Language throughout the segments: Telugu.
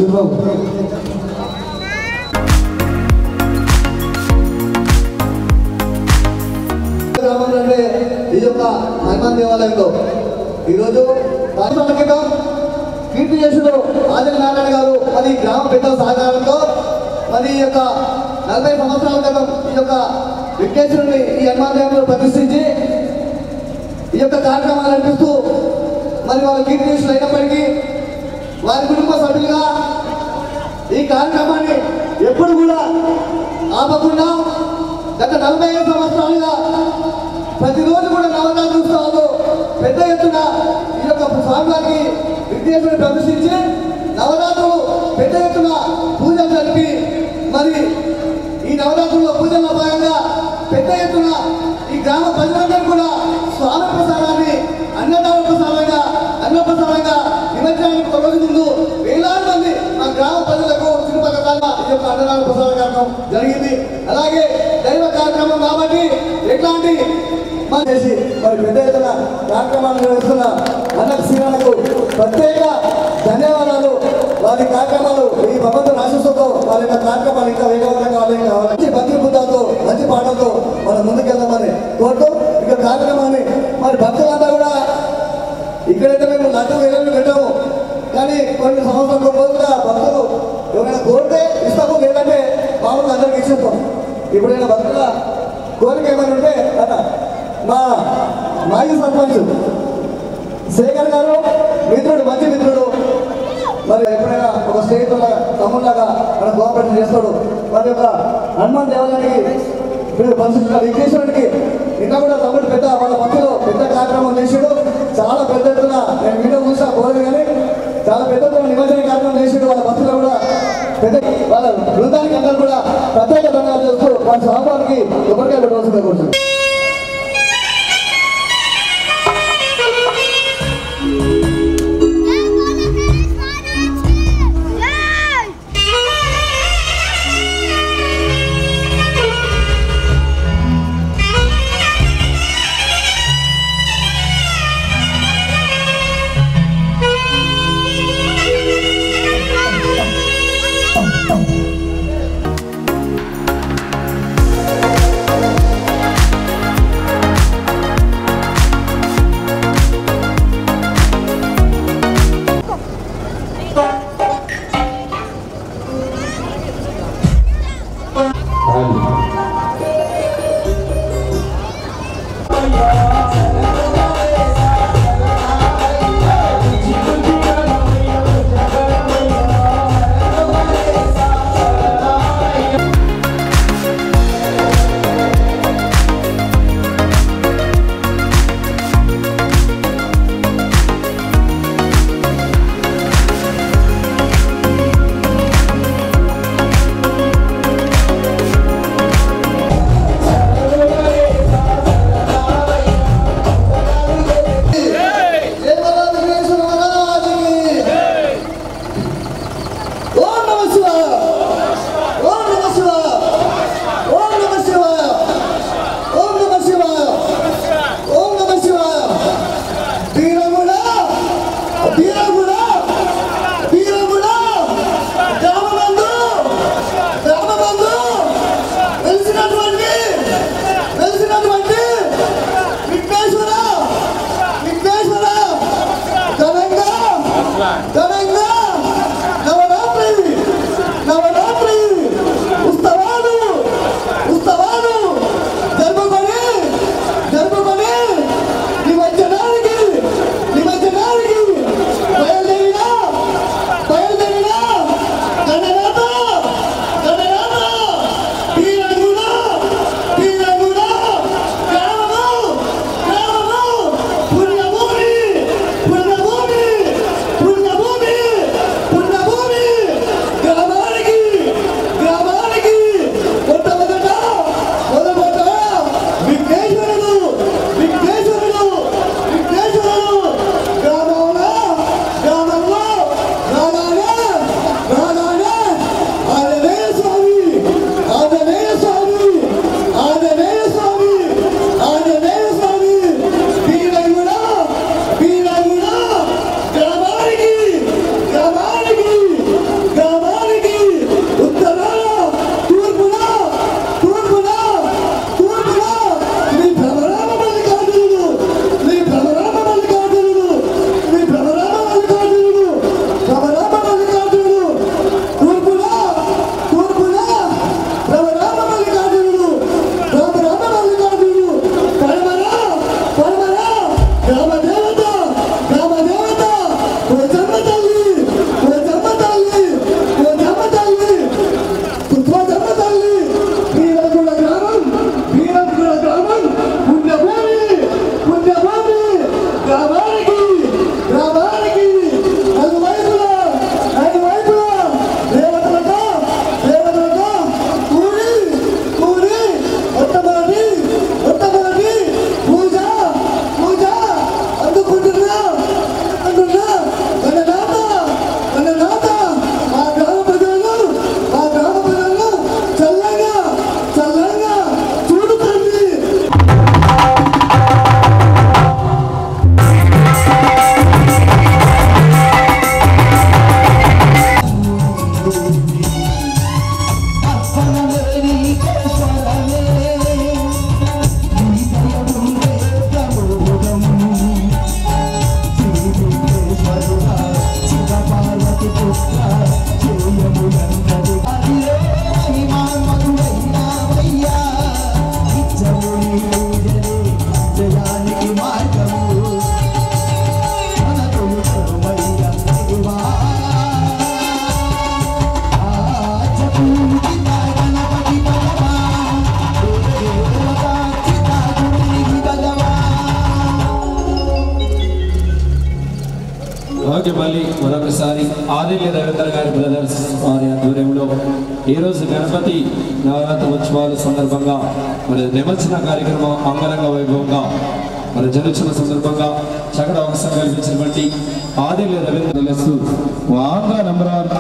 సూర్యబాబు గ్రామంలోనే ఈ యొక్క హనుమాన్ దేవాలయంలో ఈరోజు సంవత్సరాల క్రితం కీర్తి చేసుడు ఆదిల్ నారాయణ గారు మరి గ్రామ పెద్దల సహకారంతో మరి ఈ యొక్క నలభై సంవత్సరాల క్రితం ఈ యొక్క విఘ్నేశ్వరుని ఈ హనుమాన్ దేవాలయంలో ప్రతిష్ఠించి ఈ యొక్క కార్యక్రమాలు నడిపిస్తూ మరి వాళ్ళ కీర్తి చేసుడు అయినప్పటికీ వారి కుటుంబ సభ్యులుగా ఈ కార్యక్రమాన్ని ఎప్పుడు కూడా ఆపకుండా గత నలభై ఐదు సంవత్సరాలుగా ప్రతిరోజు కూడా నవరాత్రి ఉత్సవాలు పెద్ద ఎత్తున ఈ యొక్క స్వామివారికి విద్యేశ్వరుని ప్రదర్శించి నవరాత్రులు పెద్ద ఎత్తున పూజలు జరిపి మరి ఈ నవరాత్రుల్లో పూజల్లో భాగంగా పెద్ద ఎత్తున ఈ గ్రామ ప్రజలందరూ కూడా స్వామి ప్రసాదాన్ని అన్నదాన ప్రసాదంగా అన్న ప్రసాదంగా నిమజ్జనానికి ఒక రోజు ముందు వేలాది మంది మా గ్రామ ప్రజలకు చుట్టుపక్కల ఈ యొక్క అన్నదాన ప్రసాద కార్యక్రమం జరిగింది అలాగే దైవ కార్యక్రమం కాబట్టి ఎట్లాంటి మన చేసి మరి పెద్ద ఎత్తున కార్యక్రమాలు నిర్వహిస్తున్న అన్న శ్రీరాలకు ప్రత్యేక ధన్యవాదాలు వారి కార్యక్రమాలు ఈ భగవంతుని ఆశీస్సుతో వారి యొక్క కార్యక్రమాలు ఇంకా వేగవంతంగా కావాలి మంచి భక్తి బుద్ధాలతో మంచి పాటలతో మనం ముందుకెళ్దామని కోరుతూ ఇక కార్యక్రమాన్ని మరి భక్తులంతా కూడా ఇక్కడైతే మేము లడ్డు వేరే పెట్టాము కానీ కొన్ని సంవత్సరాల రోజులుగా భక్తులు ఎవరైనా కోరితే ఇస్తాము లేదంటే మామూలుగా అందరికి ఇచ్చేస్తాం ఇప్పుడైనా భక్తుల కోరిక ఏమైనా ఉంటే అట మా మాజీ సర్పంచ్ శేఖర్ గారు మిత్రుడు మంచి మిత్రుడు మరి ఎప్పుడైనా ఒక స్నేహితుల తమ్ముళ్ళగా మన కోఆపరేషన్ చేస్తాడు మరి యొక్క హనుమాన్ దేవాలయానికి మీరు పరిస్థితుల విఘ్నేశ్వరుడికి నిన్న కూడా తమ్ముడు పెద్ద వాళ్ళ మధ్యలో పెద్ద కార్యక్రమం చేసాడు చాలా పెద్ద ఎత్తున నేను వీడియో చూసా పోలేదు కానీ చాలా పెద్ద ఎత్తున నిమజ్జన కార్యక్రమం చేసాడు వాళ్ళ మధ్యలో కూడా పెద్ద వాళ్ళ బృందానికి అందరూ కూడా ప్రత్యేక ధన్యవాదాలు చేస్తూ వాళ్ళ సహపానికి ఎవరికై పెట్టవలసిందే కోరుతున్నాను జై బాబా విఘ్నేశ్వర మహారాజుకి. ఓం నమః శివాయ. ఓం నమః శివాయ. ఓం నమః శివాయ. ఓం నమః శివాయ. ఓం నమః శివాయ. వీరముడా, వీరముడా, వీరముడా, గ్రామబంధు, గ్రామబంధు, వెలిసినటువంటి, వెలిసినటువంటి విఘ్నేశ్వర విఘ్నేశ్వర ఘనంగా ఘనంగా నవరాత్రి నవరాత్రి ఉత్సవాలు ఉత్సవాలు జరుపుకొని జరుపుకొని నిమజ్జనానికి నిమజ్జనానికి బయలుదేరిన బయలుదేరిన గణనాథ గణనాథ వీరంగుణ వీరంగుణ గ్రామము గ్రామము పుణ్యభూమి పుణ్యభూమి పుణ్యభూమి పోచమ్మ తల్లి పోచమ్మ తల్లి పోచమ్మ తల్లి పోచమ్మ తల్లి వీరగుడ గ్రామం వీరగుడ గ్రామం పుణ్యభూమి పుణ్యభూమి గ్రామానికి గ్రామానికి నలువైపులా నలువైపులా దేవతలతో దేవతలతో కూడి కూడి మొట్టమొదటి మొట్టమొదటి పూజ పూజ అందుకుంటున్నా అందుకున్నా మన నాత మన నాత మా గ్రామ ప్రజలను మా గ్రామ ప్రజలను చల్లగా చల్లగా చూడుతుంది ఓకే మళ్ళీ మరొకసారి ఆదిల్య రవీంద్ర గారి బ్రదర్స్ వారి ఆధ్వర్యంలో ఈరోజు గణపతి నవరాత్రి ఉత్సవాల సందర్భంగా మరి నిమజ్జన కార్యక్రమం అంగరంగ వైభవంగా మరి జరుగుతున్న సందర్భంగా చక్కటి అవకాశం కల్పించినటువంటి Aditya Ravindra brothers Andhra number one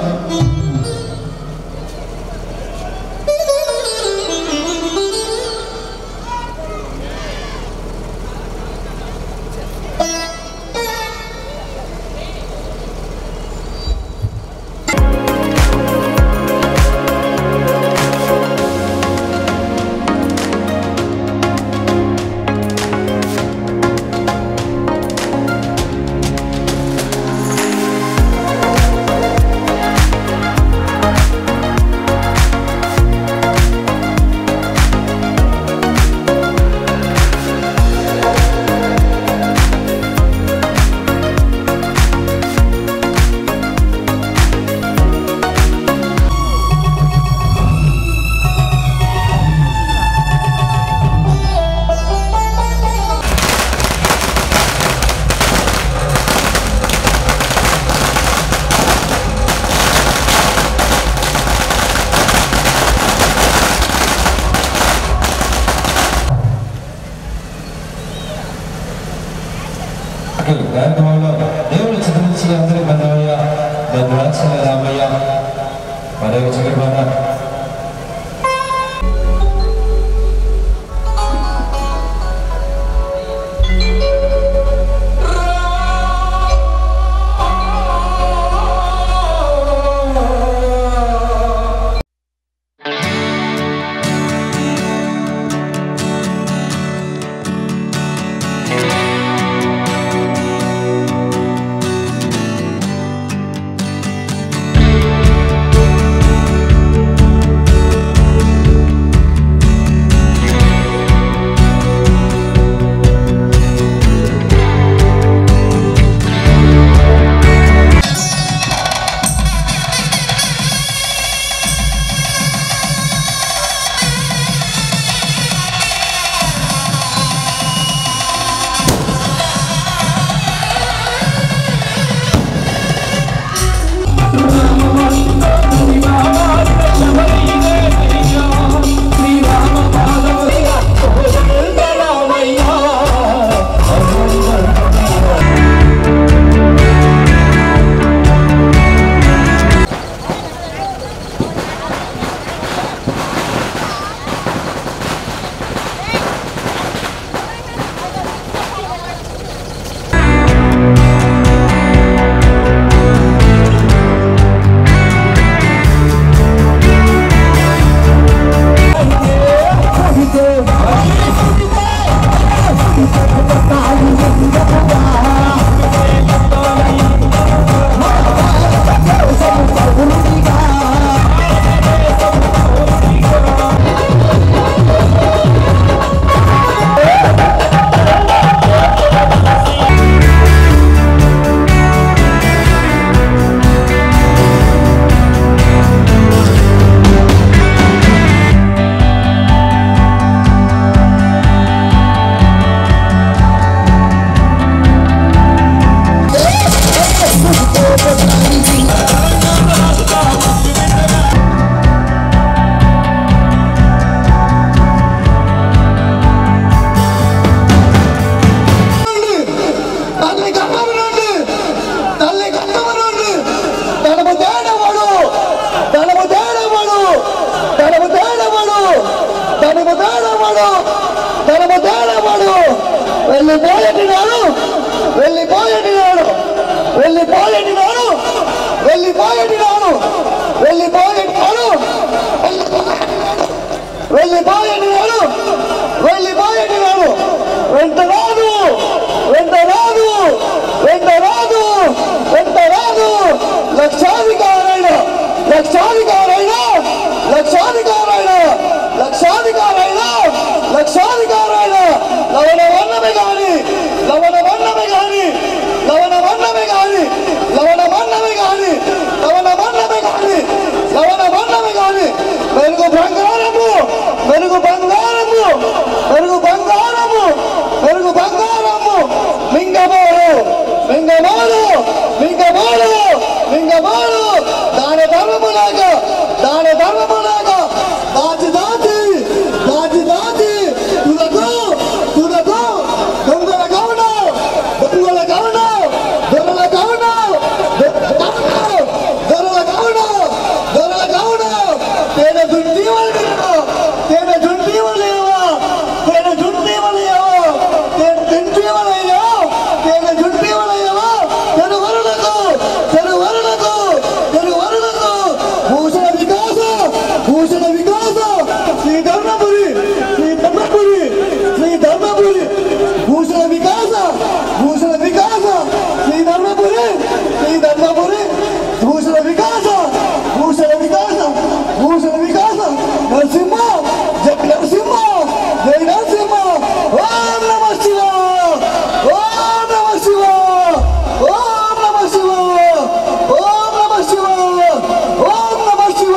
కార్యక్రమంలో దేవుడు చిత్రించి అందరి బంధవయ్య భద్రాచల రామయ్య మరొక చక్రపాణ ఆ తేలవాడు తనము తేలవాడు వెళ్ళిపోయేటినాడు వెళ్ళిపోయేటినాడు వెళ్ళిపోయేటినాడు వెళ్ళిపోయేటినాడు వెళ్ళిపోయేటినాడు వెళ్ళిపోయేటినాడు వెళ్ళిపోయేటినాడు వెంట రాదు వెంట రాదు వెంట రాదు వెంట రాదు లక్షాధికారైన లక్షాధికారైన లక్షాధికారైన లక్షాధికారైన లక్షాధికారైన లవణ వర్ణమే గాని లవణ వర్ణమే గాని లవణ వర్ణమే గాని లవణ వర్ణమే గాని లవణ వర్ణమే గాని లవణ వర్ణమే గాని మెరుగు బంగారము మెరుగు బంగారము మెరుగు బంగారము మెరుగు బంగారము మింగబోరు మింగబోరు మింగబోరు మింగబోరు దాని ధర్మములాగా దాని ధర్మములాగా దాచి దాచి దాచి దాచి తులకు తులకు దొంగల గౌడ దొంగల గౌడ దొరల గౌడ దొరల గౌడ దొరల గౌడ తేన దుండి వాళ్ళేవా తేన దుండి వాళ్ళేవా తేన దుండి వాళ్ళేవా తేన దుండి వాళ్ళేవా తేన దుండి వాళ్ళేవా తెరు వరులకు తెరు వరులకు తెరు వరులకు భూషణ వికాస భూషణ వికాస శ్రీ ధర్మపురి శ్రీ ధర్మపురి శ్రీ ధర్మపురి భూషణ వికాస భూషణ వికాస శ్రీ ధర్మపురి శ్రీ ధర్మపురి భూషణ వికాస భూషణ వికాస భూషణ వికాస నరసింహ జై నరసింహ జై నరసింహ ఓం నమ శివ ఓం నమ శివ ఓం నమ శివ ఓం నమ శివ ఓం నమ శివ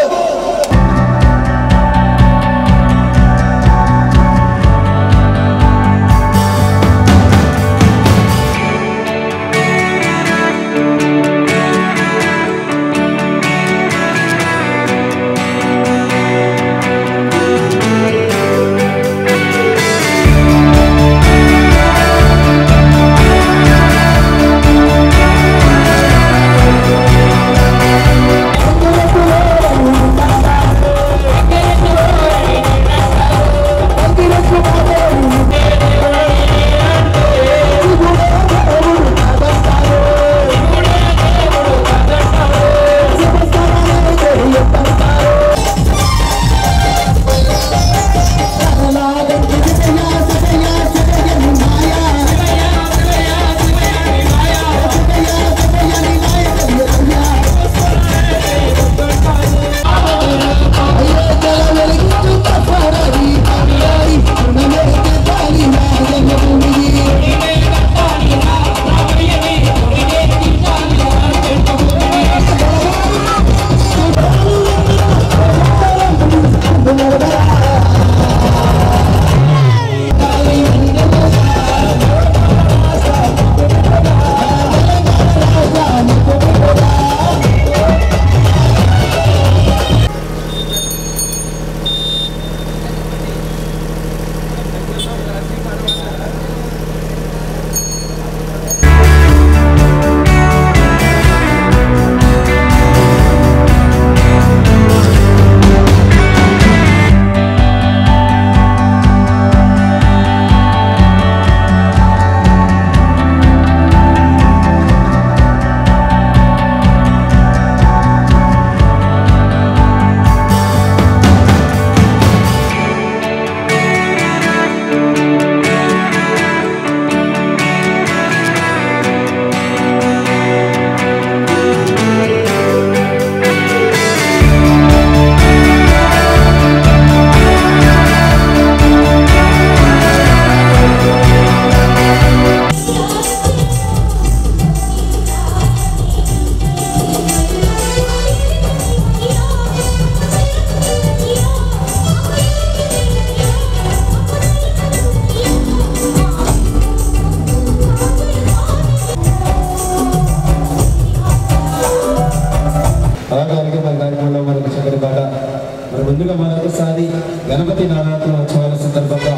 అలాగే అలాగే మన కార్యక్రమంలో మనకు చక్కటి పాట మరి ముందుగా మరొకసారి గణపతి నవరాత్రి ఉత్సవాల సందర్భంగా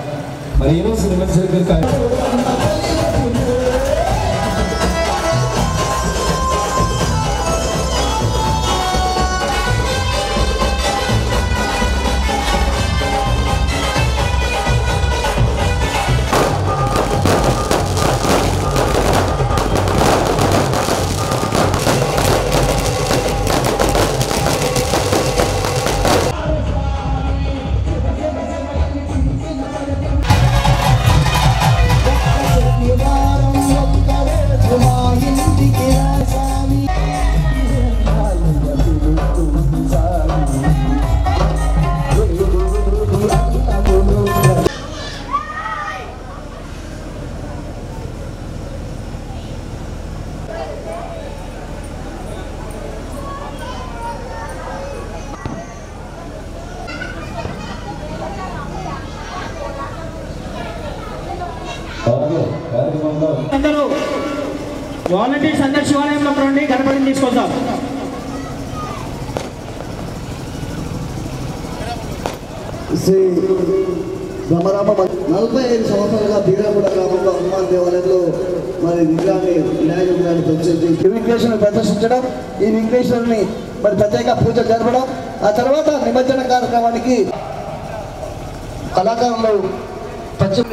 మరి ఈరోజు సినిమా సర్కిల్ కార్యక్రమం ఆ వాలంటీర్స్ అందరు శివాలయంలోకి రండి గణపతిని తీసుకొద్దాం శ్రీ బ్రహ్మరామ నలభై ఐదు సంవత్సరాలుగా బీరాగూడ గ్రామంలో హనుమాన్ దేవాలయంలో మరి విగ్రహాన్ని వినాయక విగ్రహాన్ని ప్రతిష్ఠించి ఈ వెంకటేశ్వరుని ప్రదర్శించడం ఈ వెంకటేశ్వరుని మరి ప్రత్యేక పూజ జరపడం ఆ తర్వాత నిమజ్జన కార్యక్రమానికి కళాకారులు పశ్చిమ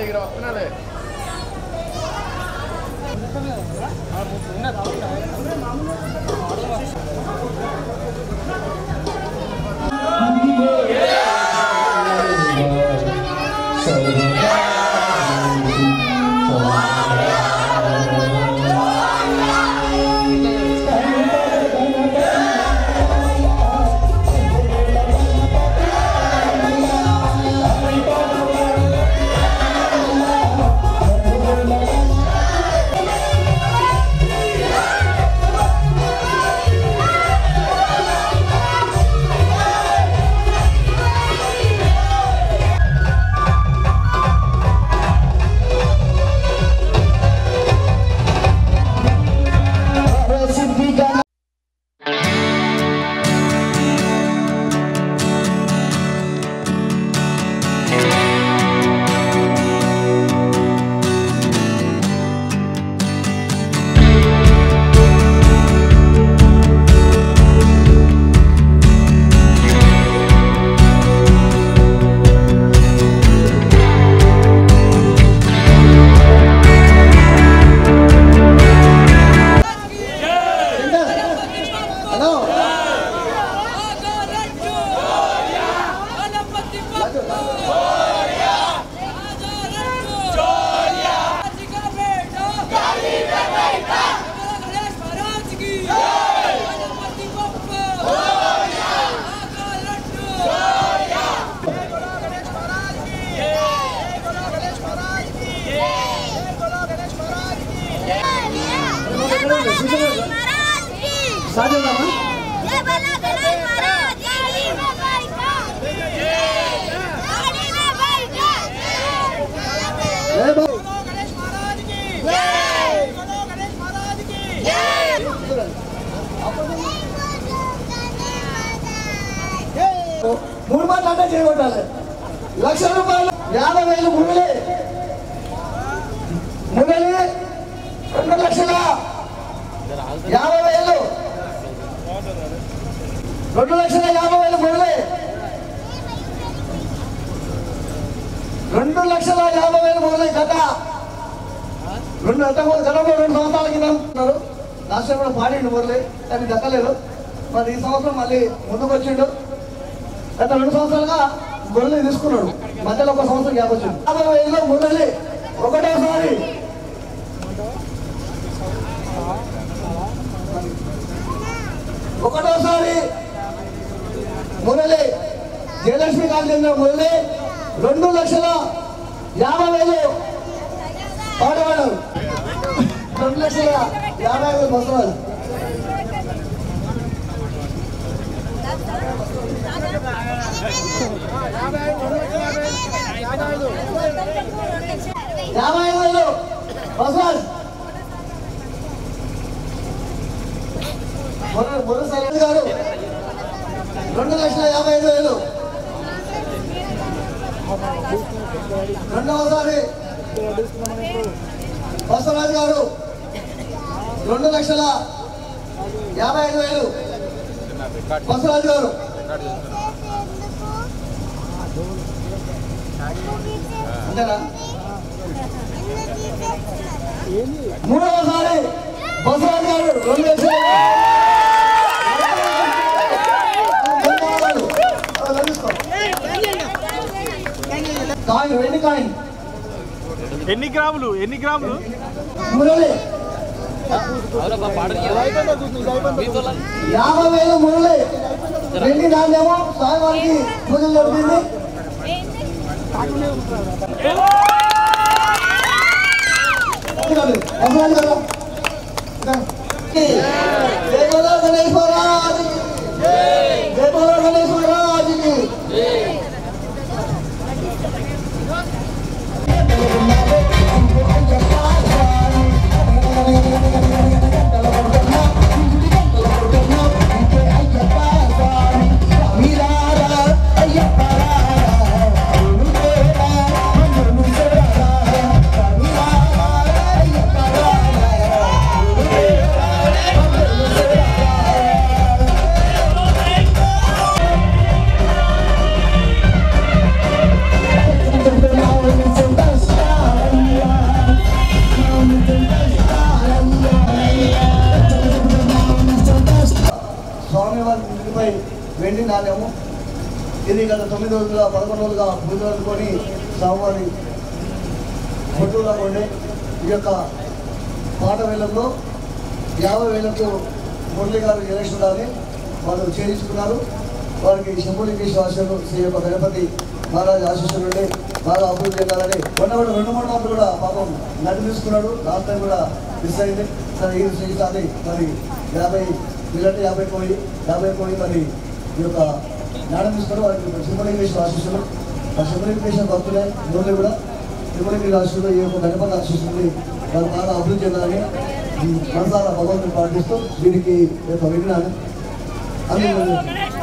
హలో సాధ్యమా ఏ బా- మూడు మాటలు అంటే చేయగొట్టాలి లక్ష రూపాయలు యాభై వేలు మురళి మురళి రెండు లక్షల యాభై వేలు రెండు లక్షల యాభై వేలు మురళి రెండు లక్షల యాభై వేలు మురళి గత రెండు గత గతంలో రెండు సంవత్సరాల కింద ఉన్నారు లాస్ట్ టైం కూడా పాడిండు మురళి కానీ దక్కలేదు మరి ఈ సంవత్సరం మళ్ళీ ముందుకు వచ్చిండు గత రెండు సంవత్సరాలుగా మురళి తీసుకున్నాడు మధ్యలో ఒక సంవత్సరం గ్యాప్ వచ్చింది యాభై వేలు మురళి ఒకటోసారి ఒకటోసారి మురళి జయలక్ష్మి కాలనీ మురళి రెండు లక్షల యాభై వేలు పాడవాడు రెండు లక్షల యాభై వేలు వస్తున్నారు యాభై ఐదు వేలు వసరాజ్ మురళి గారు రెండు లక్షల యాభై ఐదు వేలు రెండవసారి బసవరాజు గారు రెండు లక్షల యాభై ఐదు వేలు బసవరాజు గారు అంతేనా మూడవసారి బసవరాజు గారు రెండు లక్షల ధన్యవాదాలు. ఆ, లభిస్తాం. కాయిన్ వెండి కాయిన్ ఎన్ని గ్రాములు ఎన్ని గ్రాములు మురళి యాభై వేలు మురళి వెండి నాణ్యము స్వామివారికి పూజలు జరిపింది వసరాజు గారు జై బోలో గణేష్ మహారాజ్ జై బోలో గణేష్ మహారాజ్ రూపాయి వెండి నాణ్యము ఇది గత తొమ్మిది రోజులుగా పదకొండు రోజులుగా పూజలు అనుకొని స్వామివారి ఫోటోలో ఉండే ఈ యొక్క పాట వేలంలో యాభై వేలకు మురళి గారు ఎలక్షన్ అని వాళ్ళు చేయించుకున్నారు వారికి శంభులింగేశ్వర ఆశలు శ్రీ యొక్క గణపతి మహారాజ్ ఆశీస్సులు ఉండి బాగా అభివృద్ధి చెందాలని మొన్న కూడా రెండు మూడు నాట్లు కూడా పాపం నడి తీసుకున్నాడు లాస్ట్ టైం కూడా మిస్ అయింది సరే ఈ ఈసారి మరి యాభై వీళ్ళంటే యాభై పోయి యాభై పోయి మరి ఈ యొక్క నాడం తీసుకుని వారికి శంభులింగేశ్వర ఆశీస్సులు ఆ శంభులింగేశ్వర భక్తులే నూనె కూడా శంభులింగేశ్వర ఆశీస్సులు ఈ యొక్క గణపతి ఆశీస్సులు వారు బాగా అభివృద్ధి చెందాలని మనసారా భగవంతుని ప్రార్థిస్తూ దీనికి ఈ యొక్క విఘ్నాన్ని అందుకు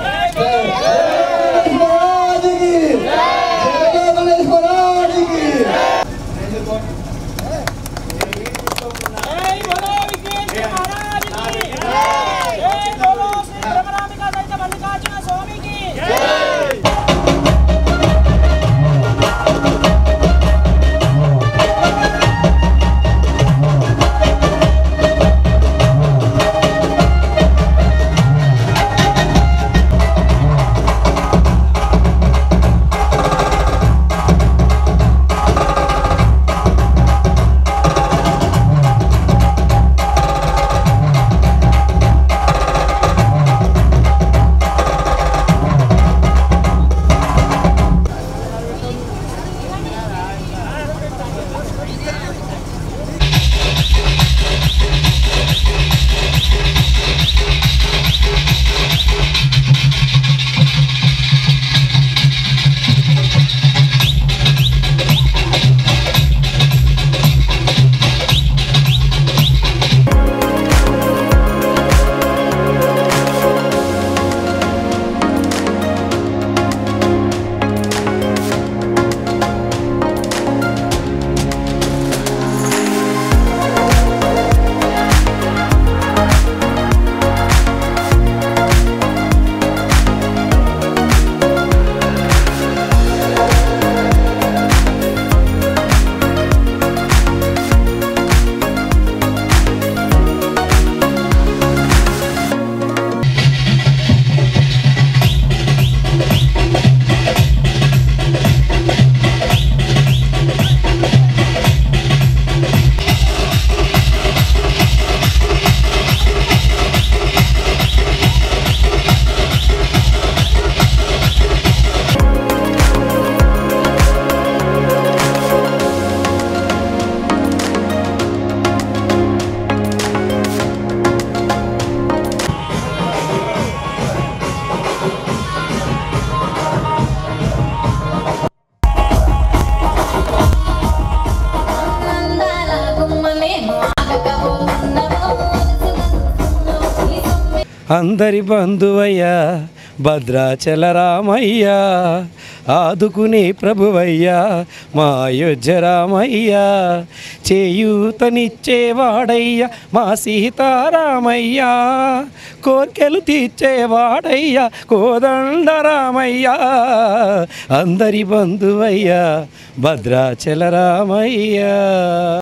जय बोलो विकेंद्र महाराज की जय बोलो श्री ब्रह्मरामिका सहित मल्लिकार्जुन स्वामी की అందాల గుమ్మమేమో ఆగకపోతున్నవో అందరి బంధువయ్యా భద్రాచల రామయ్యా ఆదుకునే ప్రభువయ్యా మా అయోధ్య రామయ్యా చేయూతనిచ్చేవాడయ్యా మా సీతారామయ్యా కోర్కెలు తీర్చేవాడయ్యా కోదండ రామయ్యా అందరి బంధువయ్యా భద్రాచల రామయ్యా